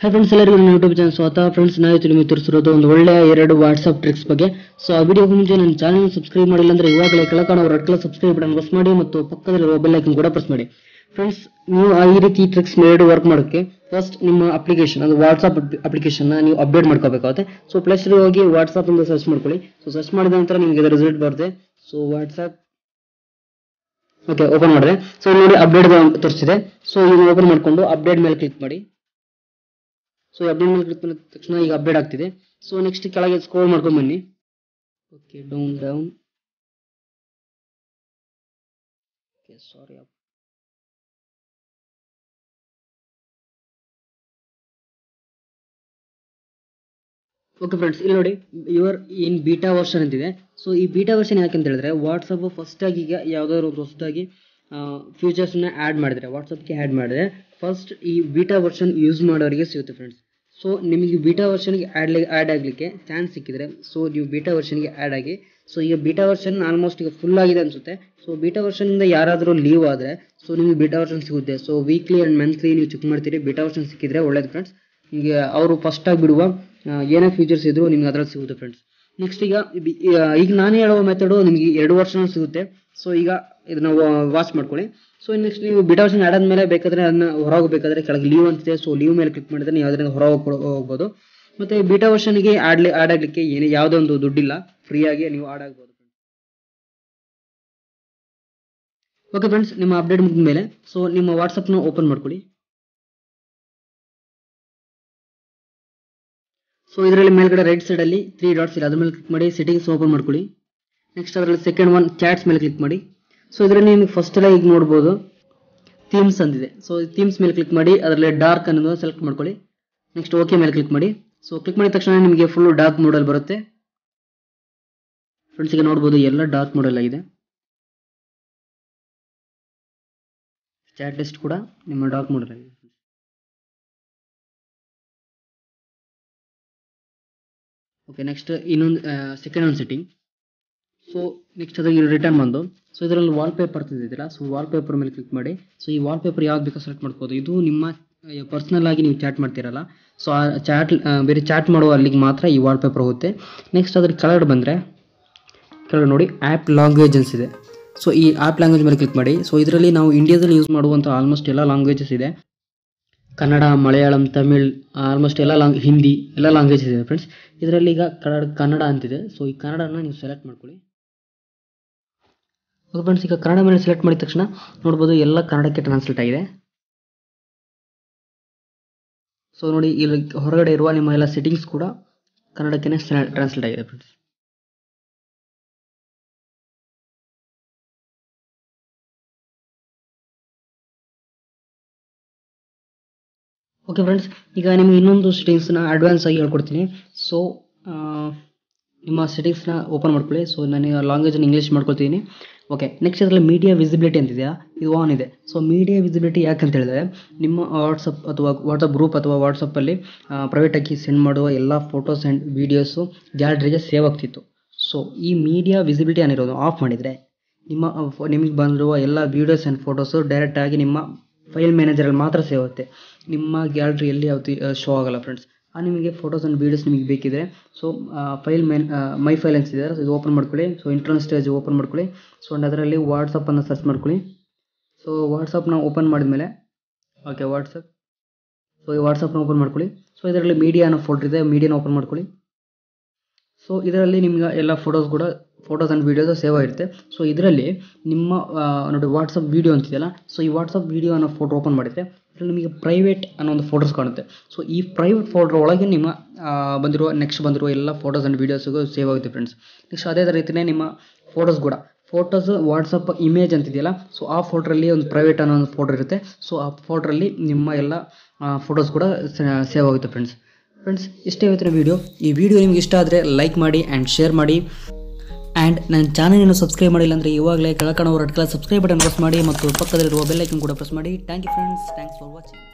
hi friends ಎಲ್ಲರಿಗೂ ನನ್ನ YouTube channel ಸ್ವಾಗತ ಫ್ರೆಂಡ್ಸ್ ನಾವಿತ್ತು ನಿಮಗೆ ತೋರಿಸಿರೋದು ಒಂದು ಒಳ್ಳೆಯ ಎರಡು ವಾಟ್ಸಪ್ ಟ್ರಿಕ್ಸ್ ಬಗ್ಗೆ ಸೊ ಆ ವಿಡಿಯೋಗೆ ಮುಂಚೆ ನನ್ನ ಚಾನಲ್ ಸಬ್ಸ್ಕ್ರೈಬ್ ಮಾಡಿಲ್ಲ ಅಂದ್ರೆ ಇವಾಗಲೇ ಕೆಳಕಾಣೋ red colour subscribe button press ಮಾಡಿ ಮತ್ತು ಪಕ್ಕದಲ್ಲಿರುವ ಬೆಲ್ ಐಕನ್ ಕೂಡ ಪ್ರೆಸ್ ಮಾಡಿ ಫ್ರೆಂಡ್ಸ್ ನೀವು ಆ ಈ ರೀತಿ ಟ್ರಿಕ್ಸ್ ಎರಡು ವರ್ಕ್ ಮಾಡೋಕ್ಕೆ ಫಸ್ಟ್ ನಿಮ್ಮ ಅಪ್ಲಿಕೇಶನ್ ಅದು ವಾಟ್ಸಪ್ ಅಪ್ಲಿಕೇಶನ್ ನೀವು ಅಪ್ಡೇಟ್ ಮಾಡ್ಕೋಬೇಕಾಗುತ್ತೆ ಸೊ ಪ್ಲಸ್ ಹೋಗಿ ವಾಟ್ಸಪ್ ಅಂತ ಸರ್ಚ್ ಮಾಡ್ಕೊಳ್ಳಿ ಸೊ ಸರ್ಚ್ ಮಾಡಿದ ನಂತರ ನಿಮಗೆ ಅದರ ರಿಸಲ್ಟ್ ಬರುತ್ತೆ ಸೊ ವಾಟ್ಸಪ್ ಓಕೆ ಓಪನ್ ಮಾಡಿದೆ ಸೊ ನೋಡಿ ಅಪ್ಡೇಟ್ ತೋರಿಸಿದೆ ಸೊ ಈಗ ಓಪನ್ ಮಾಡಿಕೊಂಡು ಅಪ್ಡೇಟ್ ಮೇಲೆ ಕ್ಲಿಕ್ ಮಾಡಿ ಸೊ ಅಪ್ಡೇಟ್ ಮೇಲೆ ಕ್ಲಿಕ್ ಮಾಡಿದ ತಕ್ಷಣ ಈಗ ಅಪ್ಡೇಟ್ ಆಗ್ತಿದೆ ಸೊ ನೆಕ್ಸ್ಟ್ ಕೆಳಗೆ ಸ್ಕ್ರೋಲ್ ಮಾಡ್ಕೊಂಡು ಬನ್ನಿ okay down down okay sorry okay friends ಇಲ್ಲಿ ನೋಡಿ ಯುವರ್ ಇನ್ ಬೀಟಾ ವರ್ಷನ್ ಅಂತಿದೆ ಸೊ ಈ ಬೀಟಾ ವರ್ಷನ್ ಯಾಕೆ ಅಂತ ಹೇಳಿದ್ರೆ ವಾಟ್ಸಪ್ ಫಸ್ಟ್ ಆಗಿ ಈಗ ಯಾವ್ದಾದ್ರು ಒಂದು ಹೊಸದಾಗಿ ಫೀಚರ್ಸ್ನ ಆ್ಯಡ್ ಮಾಡಿದ್ರೆ ವಾಟ್ಸಪ್ಗೆ ಆ್ಯಡ್ ಮಾಡಿದ್ರೆ ಫಸ್ಟ್ ಈ ಬೀಟಾ ವರ್ಷನ್ ಯೂಸ್ ಮಾಡೋರಿಗೆ ಸಿಗುತ್ತೆ ಫ್ರೆಂಡ್ಸ್ ಸೊ ನಿಮಗೆ ಬೀಟಾ ವರ್ಷನ್ಗೆ ಆ್ಯಡ್ ಆ್ಯಡ್ ಆಗಲಿಕ್ಕೆ ಚಾನ್ಸ್ ಸಿಕ್ಕಿದ್ರೆ ಸೊ ನೀವು ಬೀಟಾ ವರ್ಷನ್ಗೆ ಆ್ಯಡ್ ಆಗಿ ಸೊ ಈಗ ಬೀಟಾ ವರ್ಷನ್ ಆಲ್ಮೋಸ್ಟ್ ಈಗ ಫುಲ್ ಆಗಿದೆ ಅನಿಸುತ್ತೆ ಸೊ ಬೀಟಾ ವರ್ಷನಿಂದ ಯಾರಾದರೂ ಲೀವ್ ಆದರೆ ಸೊ ನಿಮಗೆ ಬೀಟಾ ವರ್ಷನ್ ಸಿಗುತ್ತೆ ಸೊ ವೀಕ್ಲಿ ಆ್ಯಂಡ್ ಮಂತ್ಲಿ ನೀವು ಚೆಕ್ ಮಾಡ್ತೀರಿ ಬೀಟಾ ವರ್ಷನ್ ಸಿಕ್ಕಿದ್ರೆ ಒಳ್ಳೇದು ಫ್ರೆಂಡ್ಸ್ ನಿಮಗೆ ಅವರು ಫಸ್ಟ್ ಆಗಿ ಬಿಡುವ ಆ, ಏನೇ ಫೀಚರ್ಸ್ ಇದ್ರು ನಿಮ್ಗೆ ಅದ್ರಲ್ಲಿ ಸಿಗುತ್ತೆ ಫ್ರೆಂಡ್ಸ್ ನೆಕ್ಸ್ಟ್ ಈಗ ಬಿ- ಆ, ಈಗ ನಾನು ಹೇಳುವ ಮೆಥಡು ನಿಮಗೆ ಎರಡು ವರ್ಷ ಸಿಗುತ್ತೆ ಸೊ ಈಗ ಇದನ್ನ ವಾಚ್ ಮಾಡ್ಕೊಳ್ಳಿ ಸೊ ನೆಕ್ಸ್ಟ್ ನೀವು ಬಿಟಾ ವರ್ಷನ್ ಆಡಾದ್ಮೇಲೆ ಬೇಕಾದ್ರೆ ಅದನ್ನ ಹೊರ ಹೋಗ್ಬೇಕಾದ್ರೆ ಕೆಳಗೆ ಲೀವ್ ಅಂತಿದೆ ಸೊ ಲೀವ್ ಮೇಲೆ ಕ್ಲಿಕ್ ಮಾಡಿದ್ರೆ ನೀವು ಅದರಿಂದ ಹೊರ ಹೋಗ್ ಹೋಗ್ಬೋದು ಮತ್ತೆ ಬೀಟಾ ವರ್ಷನ್ಗೆ ಆಡ್ಲಿ ಆಡ್ ಆಗ್ಲಿಕ್ಕೆ ಏನೇ ಯಾವುದೋ ಒಂದು ದುಡ್ಡಿಲ್ಲ ಫ್ರೀಯಾಗಿ ನೀವು ಆಡ್ ಆಗ್ಬೋದು ಓಕೆ ಫ್ರೆಂಡ್ಸ್ ನಿಮ್ಮ ಅಪ್ಡೇಟ್ ಮುಗಿದ ಮೇಲೆ ಸೊ ನಿಮ್ಮ ವಾಟ್ಸಪ್ನ ಓಪನ್ ಮಾಡ್ಕೊಳ್ಳಿ ಸೊ ಇದರಲ್ಲಿ ಮೇಲ್ಗಡೆ ರೈಟ್ ಸೈಡಲ್ಲಿ ತ್ರೀ ಡಾಟ್ಸ್ ಇದೆ ಅದ್ರ ಮೇಲೆ ಕ್ಲಿಕ್ ಮಾಡಿ ಸೆಟ್ಟಿಂಗ್ಸ್ ಓಪನ್ ಮಾಡ್ಕೊಳ್ಳಿ ನೆಕ್ಸ್ಟ್ ಅದರಲ್ಲಿ ಸೆಕೆಂಡ್ ಒನ್ ಚಾಟ್ಸ್ ಮೇಲೆ ಕ್ಲಿಕ್ ಮಾಡಿ ಸೊ ಇದರಲ್ಲಿ ನಿಮಗೆ ಫಸ್ಟ್ ಎಲ್ಲ ಈಗ ನೋಡ್ಬೋದು ಥೀಮ್ಸ್ ಅಂದಿದೆ ಸೊ ಥೀಮ್ಸ್ ಮೇಲೆ ಕ್ಲಿಕ್ ಮಾಡಿ ಅದರಲ್ಲಿ ಡಾರ್ಕ್ ಅನ್ನೋದು ಸೆಲೆಕ್ಟ್ ಮಾಡ್ಕೊಳ್ಳಿ ನೆಕ್ಸ್ಟ್ ಓಕೆ ಮೇಲೆ ಕ್ಲಿಕ್ ಮಾಡಿ ಸೊ ಕ್ಲಿಕ್ ಮಾಡಿದ ತಕ್ಷಣ ನಿಮಗೆ ಫುಲ್ ಡಾರ್ಕ್ ಮೋಡಲ್ ಬರುತ್ತೆ ಫ್ರೆಂಡ್ಸ್ ಈಗ ನೋಡ್ಬೋದು ಎಲ್ಲ ಡಾರ್ಕ್ ಮೋಡಲ್ ಆಗಿದೆ ಚಾಟ್ ಲಿಸ್ಟ್ ಕೂಡ ನಿಮ್ಮ ಡಾರ್ಕ್ ಮೋಡಲ್ ಆಗಿದೆ ಓಕೆ ನೆಕ್ಸ್ಟ್ ಇನ್ನೊಂದು ಸೆಕೆಂಡ್ ಒಂದು ಸೆಟ್ಟಿಂಗ್ ಸೊ ನೆಕ್ಸ್ಟ್ ಅದಕ್ಕೆ ರಿಟರ್ನ್ ಬಂದು ಸೊ ಇದರಲ್ಲಿ ವಾಲ್ ಪೇಪರ್ ತಂದಿದ್ದೀರಾ ಸೊ ವಾಲ್ ಪೇಪರ್ ಮೇಲೆ ಕ್ಲಿಕ್ ಮಾಡಿ ಸೊ ಈ ವಾಲ್ ಪೇಪರ್ ಯಾವ್ದು ಬೇಕೋ ಸೆಲೆಕ್ಟ್ ಮಾಡ್ಬೋದು ಇದು ನಿಮ್ಮ ಪರ್ಸ್ನಲ್ ಆಗಿ ನೀವು ಚಾಟ್ ಮಾಡ್ತೀರಲ್ಲ ಸೊ ಆ ಚಾಟ್ ಬೇರೆ ಚಾಟ್ ಮಾಡುವ ಅಲ್ಲಿಗೆ ಮಾತ್ರ ಈ ವಾಲ್ ಪೇಪರ್ ಹೋಗುತ್ತೆ ನೆಕ್ಸ್ಟ್ ಅದ್ರ ಕೆಳಗಡೆ ಬಂದರೆ ಕೆಳಗಡೆ ನೋಡಿ ಆ್ಯಪ್ ಲ್ಯಾಂಗ್ವೇಜಸ್ ಇದೆ ಸೊ ಈ ಆ್ಯಪ್ ಲ್ಯಾಂಗ್ವೇಜ್ ಮೇಲೆ ಕ್ಲಿಕ್ ಮಾಡಿ ಸೊ ಇದರಲ್ಲಿ ನಾವು ಇಂಡಿಯಾದಲ್ಲಿ ಯೂಸ್ ಮಾಡುವಂಥ ಆಲ್ಮೋಸ್ಟ್ ಎಲ್ಲ ಲ್ಯಾಂಗ್ವೇಜಸ್ ಇದೆ ಕನ್ನಡ ಮಲಯಾಳಂ ತಮಿಳ್ ಆಲ್ಮೋಸ್ಟ್ ಎಲ್ಲ ಲಾಂಗ್ ಹಿಂದಿ ಎಲ್ಲ ಲ್ಯಾಂಗ್ವೇಜಸ್ ಇದೆ ಫ್ರೆಂಡ್ಸ್ ಇದರಲ್ಲಿ ಈಗ ಕನ್ನಡ ಕನ್ನಡ ಅಂತಿದೆ ಸೊ ಈ ಕನ್ನಡನ ನೀವು ಸೆಲೆಕ್ಟ್ ಮಾಡ್ಕೊಳ್ಳಿ ಓಕೆ ಫ್ರೆಂಡ್ಸ್ ಈಗ ಕನ್ನಡ ಮೇಲೆ ಸೆಲೆಕ್ಟ್ ಮಾಡಿದ ತಕ್ಷಣ ನೋಡ್ಬೋದು ಎಲ್ಲ ಕನ್ನಡಕ್ಕೆ ಟ್ರಾನ್ಸ್ಲೇಟ್ ಆಗಿದೆ ಸೊ ನೋಡಿ ಇಲ್ಲಿ ಹೊರಗಡೆ ಇರುವ ನಿಮ್ಮ ಎಲ್ಲ ಸೆಟ್ಟಿಂಗ್ಸ್ ಕೂಡ ಕನ್ನಡಕ್ಕೆ ಟ್ರಾನ್ಸ್ಲೇಟ್ ಆಗಿದೆ ಫ್ರೆಂಡ್ಸ್ ಓಕೆ ಫ್ರೆಂಡ್ಸ್ ಈಗ ನಿಮಗೆ ಇನ್ನೊಂದು ಸೆಟ್ಟಿಂಗ್ಸ್ನ ಅಡ್ವಾನ್ಸ್ ಆಗಿ ಹೇಳ್ಕೊಡ್ತೀನಿ ಸೊ ನಿಮ್ಮ ಸೆಟ್ಟಿಂಗ್ಸ್ನ ಓಪನ್ ಮಾಡ್ಕೊಳ್ಳಿ ಸೊ ನಾನು ಲ್ಯಾಂಗ್ವೇಜನ್ನು ಇಂಗ್ಲೀಷ್ ಮಾಡ್ಕೊಳ್ತೀನಿ ಓಕೆ ನೆಕ್ಸ್ಟ್ ಇದರಲ್ಲಿ ಮೀಡಿಯಾ ವಿಸಿಬಿಲಿಟಿ ಅಂತಿದೆಯಾ ಇದು ಆನ್ ಇದೆ ಸೊ ಮೀಡಿಯಾ ವಿಸಿಬಿಲಿಟಿ ಯಾಕಂತ ಹೇಳಿದ್ರೆ ನಿಮ್ಮ ವಾಟ್ಸಪ್ ಅಥವಾ ವಾಟ್ಸಪ್ ಗ್ರೂಪ್ ಅಥವಾ ವಾಟ್ಸಪ್ಪಲ್ಲಿ ಪ್ರೈವೇಟಾಗಿ ಸೆಂಡ್ ಮಾಡುವ ಎಲ್ಲ ಫೋಟೋಸ್ ಆ್ಯಂಡ್ ವೀಡಿಯೋಸು ಗ್ಯಾಲರಿಗೆ ಸೇವ್ ಆಗ್ತಿತ್ತು ಸೊ ಈ ಮೀಡಿಯಾ ವಿಸಿಬಿಲಿಟಿ ಏನಿರೋದು ಆಫ್ ಮಾಡಿದರೆ ನಿಮ್ಮ ನಿಮಗೆ ಬಂದಿರುವ ಎಲ್ಲ ವೀಡಿಯೋಸ್ ಆ್ಯಂಡ್ ಫೋಟೋಸು ಡೈರೆಕ್ಟಾಗಿ ನಿಮ್ಮ ಫೈಲ್ ಮ್ಯಾನೇಜರಲ್ಲಿ ಮಾತ್ರ ಸೇವ್ ಆಗುತ್ತೆ ನಿಮ್ಮ ಗ್ಯಾಲರಿಯಲ್ಲಿ ಯಾವತ್ತು ಶೋ ಆಗಲ್ಲ ಫ್ರೆಂಡ್ಸ್ ಆ ನಿಮಗೆ ಫೋಟೋಸ್ ಆ್ಯಂಡ್ ವೀಡಿಯೋಸ್ ನಿಮಗೆ ಬೇಕಿದ್ರೆ so file main my file ಅಂತಿದೆ ಇದು ಓಪನ್ ಮಾಡ್ಕೊಳ್ಳಿ ಸೊ ಇಂಟರ್ನಲ್ ಸ್ಟೇಜ್ ಓಪನ್ ಮಾಡ್ಕೊಳ್ಳಿ ಸೊ ಅಂಡ್ ಅದರಲ್ಲಿ ವಾಟ್ಸಪ್ಪನ್ನು ಸರ್ಚ್ ಮಾಡ್ಕೊಳ್ಳಿ ಸೊ ವಾಟ್ಸಪ್ನ ಓಪನ್ ಮಾಡಿದ್ಮೇಲೆ ಓಕೆ ವಾಟ್ಸಪ್ ಸೊ ಈ ವಾಟ್ಸಪ್ನ ಓಪನ್ ಮಾಡ್ಕೊಳ್ಳಿ ಸೊ ಇದರಲ್ಲಿ ಮೀಡಿಯಾ ಅನ್ನೋ ಫೋಲ್ಡರ್ ಇದೆ ಮೀಡಿಯಾನ ಓಪನ್ ಮಾಡ್ಕೊಳ್ಳಿ ಸೊ ಇದರಲ್ಲಿ ನಿಮ್ಗೆ ಎಲ್ಲ ಫೋಟೋಸ್ ಕೂಡ ಫೋಟೋಸ್ ಆ್ಯಂಡ್ ವೀಡಿಯೋಸ್ ಸೇವ್ ಆಗಿರುತ್ತೆ ಸೊ ಇದರಲ್ಲಿ ನಿಮ್ಮ ಆ, ನೋಡಿ ವಾಟ್ಸಪ್ ವೀಡಿಯೋ ಅಂತಿದೆಯಲ್ಲ ಸೊ ಈ ವಾಟ್ಸಪ್ ವೀಡಿಯೋ ಅನ್ನೋ ಫೋಟೋ ಓಪನ್ ಮಾಡಿದ್ರೆ ಇದರಲ್ಲಿ ನಿಮಗೆ ಪ್ರೈವೇಟ್ ಅನ್ನೋ ಒಂದು ಫೋಟೋಸ್ ಕಾಣುತ್ತೆ ಸೊ ಈ ಪ್ರೈವೇಟ್ ಫೋಲ್ಡರ್ ಒಳಗೆ ನಿಮ್ಮ ಆ, ಬಂದಿರುವ ನೆಕ್ಸ್ಟ್ ಬಂದಿರುವ ಎಲ್ಲ ಫೋಟೋಸ್ ಆ್ಯಂಡ್ ವೀಡಿಯೋಸ್ಗೂ ಸೇವ್ ಆಗುತ್ತೆ ಫ್ರೆಂಡ್ಸ್ ನೆಕ್ಸ್ಟ್ ಅದೇ ರೀತಿಯೇ ನಿಮ್ಮ ಫೋಟೋಸ್ ಕೂಡ ಫೋಟೋಸ್ ವಾಟ್ಸಪ್ ಇಮೇಜ್ ಅಂತಿದೆಯಲ್ಲ ಸೊ ಆ ಫೋಟೋರಲ್ಲಿ ಒಂದು ಪ್ರೈವೇಟ್ ಅನ್ನೋ ಒಂದು ಫೋಟೋ ಇರುತ್ತೆ ಸೊ ಆ ಫೋಟೋರಲ್ಲಿ ನಿಮ್ಮ ಎಲ್ಲ ಫೋಟೋಸ್ ಕೂಡ ಸೇವ್ ಆಗುತ್ತೆ ಫ್ರೆಂಡ್ಸ್ ಫ್ರೆಂಡ್ಸ್ ಇಷ್ಟೇ ಇವತ್ತಿನ ವೀಡಿಯೋ ಈ ವಿಡಿಯೋ ನಿಮ್ಗೆ ಇಷ್ಟ ಆದರೆ ಲೈಕ್ ಮಾಡಿ ಆ್ಯಂಡ್ ಶೇರ್ ಮಾಡಿ ಆ್ಯಂಡ್ ನನ್ನ ಚಾನಲನ್ನು ಸಬ್ಸ್ಕ್ರೈಬ್ ಮಾಡಿಲ್ಲ ಅಂದರೆ ಇವಾಗಲೇ ಕೆಳಕಣ red colour subscribe button press ಮಾಡಿ ಮತ್ತು ಪಕ್ಕದಲ್ಲಿರುವ ಬೆಲ್ ಐಕನ್ ಕೂಡ ಪ್ರೆಸ್ ಮಾಡಿ thank you friends thanks for watching